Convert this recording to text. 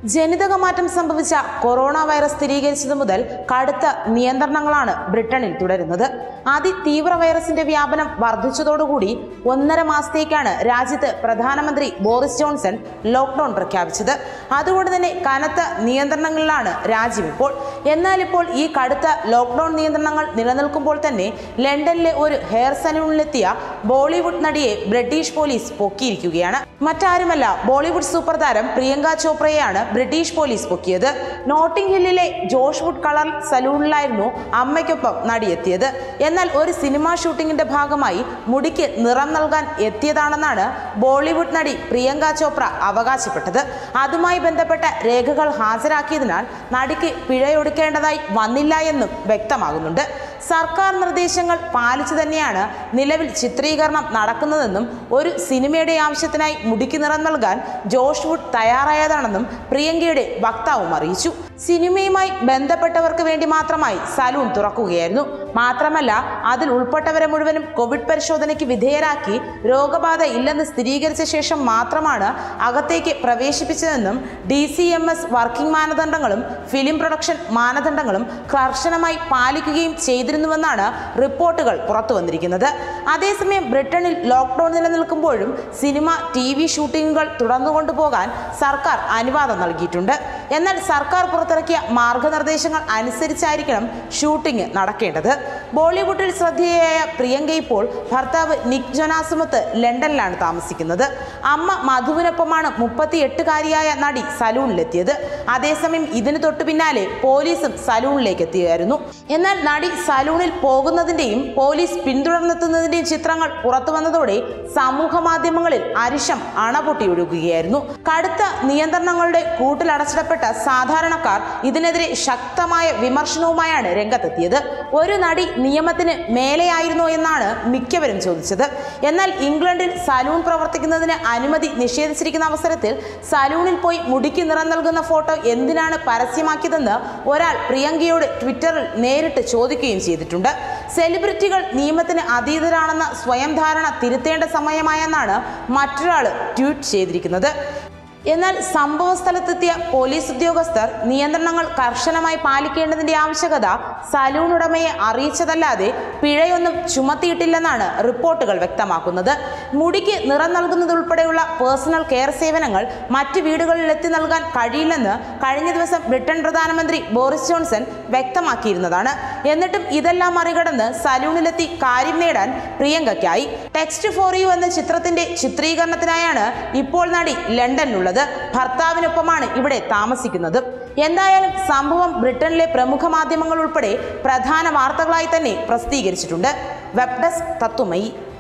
ജനിതക മാറ്റം സംഭവിച്ച കൊറോണ വൈറസ് സ്ഥിരീകരിച്ചതു മുതൽ കടുത്ത നിയന്ത്രണങ്ങളാണ് ബ്രിട്ടനിൽ തുടരുന്നത് അതിതീവ്ര വൈറസിന്റെ വ്യാപനം വർദ്ധിച്ചതോടുകൂടി ഒന്നര മാസത്തേക്കാണ് രാജ്യത്ത് പ്രധാനമന്ത്രി ബോറിസ് ജോൺസൺ ലോക്ക്ഡൌൺ പ്രഖ്യാപിച്ചത് അതുകൊണ്ട് തന്നെ കനത്ത നിയന്ത്രണങ്ങളിലാണ് രാജ്യം ഇപ്പോൾ എന്നാൽ ഇപ്പോൾ ഈ കടുത്ത ലോക്ക്ഡൌൺ നിയന്ത്രണങ്ങൾ നിലനിൽക്കുമ്പോൾ തന്നെ ലണ്ടനിലെ ഒരു ഹെയർ സലൂണിലെത്തിയ ബോളിവുഡ് നടിയെ ബ്രിട്ടീഷ് പോലീസ് പൊക്കിയിരിക്കുകയാണ് മറ്റാരുമല്ല ബോളിവുഡ് സൂപ്പർ താരം പ്രിയങ്ക ചോപ്രയെയാണ് ബ്രിട്ടീഷ് പോലീസ് പൊക്കിയത് നോട്ടിംഗ് ഹില്ലിലെ ജോഷ്വുഡ് കളർ സലൂണിലായിരുന്നു അമ്മയ്ക്കൊപ്പം നടിയെത്തിയത് എന്നാൽ ഒരു സിനിമാ ഷൂട്ടിങ്ങിന്റെ ഭാഗമായി മുടിക്ക് നിറം നൽകാൻ എത്തിയതാണെന്നാണ് ബോളിവുഡ് നടി പ്രിയങ്ക ചോപ്ര അവകാശപ്പെട്ടത് അതുമായി ബന്ധപ്പെട്ട രേഖകൾ ഹാജരാക്കിയതിനാൽ നടിക്ക് പിഴയൊടുക്കേണ്ടതായി വന്നില്ല എന്നും വ്യക്തമാകുന്നുണ്ട് സർക്കാർ നിർദ്ദേശങ്ങൾ പാലിച്ചു തന്നെയാണ് നിലവിൽ ചിത്രീകരണം നടക്കുന്നതെന്നും ഒരു സിനിമയുടെ ആവശ്യത്തിനായി മുടിക്ക് നിറം നൽകാൻ ജോഷ് വുഡ് തയ്യാറായതാണെന്നും പ്രിയങ്കയുടെ വക്താവും അറിയിച്ചു സിനിമയുമായി ബന്ധപ്പെട്ടവർക്ക് വേണ്ടി മാത്രമായി സലൂൺ തുറക്കുകയായിരുന്നു മാത്രമല്ല അതിൽ ഉൾപ്പെട്ടവരെ മുഴുവനും കോവിഡ് പരിശോധനയ്ക്ക് വിധേയരാക്കി രോഗബാധ ഇല്ലെന്ന് സ്ഥിരീകരിച്ച ശേഷം മാത്രമാണ് അകത്തേക്ക് പ്രവേശിപ്പിച്ചതെന്നും D C M S working മാനദണ്ഡങ്ങളും ഫിലിം പ്രൊഡക്ഷൻ മാനദണ്ഡങ്ങളും കർശനമായി പാലിക്കുകയും ചെയ്തിരുന്നുവെന്നാണ് റിപ്പോർട്ടുകൾ പുറത്തു വന്നിരിക്കുന്നത് അതേസമയം ബ്രിട്ടനിൽ ലോക്ക്ഡൌൺ നിലനിൽക്കുമ്പോഴും സിനിമ ടി വി ഷൂട്ടിങ്ങുകൾ തുടർന്നുകൊണ്ടുപോകാൻ സർക്കാർ അനുവാദം നൽകിയിട്ടുണ്ട് എന്നാൽ സർക്കാർ പുറത്തിറക്കിയ മാർഗനിർദ്ദേശങ്ങൾ അനുസരിച്ചായിരിക്കണം ഷൂട്ടിംഗ് നടക്കേണ്ടത് ബോളിവുഡിൽ ശ്രദ്ധേയയായ പ്രിയങ്ക ഇപ്പോൾ ഭർത്താവ് നിക് ജൊനാസുമത്ത് ലണ്ടനിലാണ് താമസിക്കുന്നത് അമ്മ മധുവിനൊപ്പമാണ് മുപ്പത്തി എട്ടുകാരിയായ നടി സലൂണിലെത്തിയത് അതേസമയം ഇതിനു തൊട്ടു പിന്നാലെ പോലീസും സലൂണിലേക്ക് എത്തിയായിരുന്നു എന്നാൽ നടി സലൂണിൽ പോകുന്നതിന്റെയും പോലീസ് പിന്തുടർന്നെത്തുന്നതിന്റെയും ചിത്രങ്ങൾ പുറത്തു വന്നതോടെ സമൂഹ മാധ്യമങ്ങളിൽ അരിശം അണപൊട്ടി ഒഴുകുകയായിരുന്നു കടുത്ത നിയന്ത്രണങ്ങളുടെ കൂട്ടിലടച്ചിടപ്പെട്ട സാധാരണക്കാർ ഇതിനെതിരെ ശക്തമായ വിമർശനവുമായാണ് രംഗത്തെത്തിയത് ഒരു നടി നിയമത്തിന് മേലെയായിരുന്നോ എന്നാണ് മിക്കവരും ചോദിച്ചത് എന്നാൽ ഇംഗ്ലണ്ടിൽ സലൂൺ പ്രവർത്തിക്കുന്നതിന് അനുമതി നിഷേധിച്ചിരിക്കുന്ന അവസരത്തിൽ സലൂണിൽ പോയി മുടിക്ക് നിറം നൽകുന്ന ഫോട്ടോ എന്തിനാണ് പരസ്യമാക്കിയതെന്ന് ഒരാൾ പ്രിയങ്കയോട് ട്വിറ്ററിൽ നേരിട്ട് ചോദിക്കുകയും ചെയ്തിട്ടുണ്ട് സെലിബ്രിറ്റികൾ നിയമത്തിന് അതീതരാണെന്ന സ്വയം ധാരണ തിരുത്തേണ്ട സമയമായെന്നാണ് മറ്റൊരാൾ ട്വീറ്റ് ചെയ്തിരിക്കുന്നത് എന്നാൽ സംഭവ സ്ഥലത്തെത്തിയ പോലീസ് ഉദ്യോഗസ്ഥർ നിയന്ത്രണങ്ങൾ കർശനമായി പാലിക്കേണ്ടതിന്റെ ആവശ്യകത സലൂൺ ഉടമയെ അറിയിച്ചതല്ലാതെ പിഴയൊന്നും ചുമത്തിയിട്ടില്ലെന്നാണ് റിപ്പോർട്ടുകൾ വ്യക്തമാക്കുന്നത് മുടിക്ക് നിറം നൽകുന്നതുൾപ്പെടെയുള്ള പേഴ്സണൽ കെയർ സേവനങ്ങൾ മറ്റ് വീടുകളിൽ എത്തി നൽകാൻ കഴിയില്ലെന്ന് കഴിഞ്ഞ ദിവസം ബ്രിട്ടൻ പ്രധാനമന്ത്രി ബോറിസ് ജോൺസൺ വ്യക്തമാക്കിയിരുന്നതാണ് എന്നിട്ടും ഇതെല്ലാം മറികടന്ന് സലൂണിലെത്തി കാര്യം നേടാൻ പ്രിയങ്കയ്ക്കായി ടെക്സ്റ്റ് ഫോർ യു എന്ന ചിത്രത്തിന്റെ ചിത്രീകരണത്തിനായാണ് ഇപ്പോൾ നടി ലണ്ടനിലുള്ളത് ഭർത്താവിനൊപ്പമാണ് ഇവിടെ താമസിക്കുന്നത് എന്തായാലും സംഭവം ബ്രിട്ടനിലെ പ്രമുഖ മാധ്യമങ്ങൾ ഉൾപ്പെടെ പ്രധാന വാർത്തകളായി തന്നെ പ്രസിദ്ധീകരിച്ചിട്ടുണ്ട് വെബ് ഡെസ്ക് തത്വമയി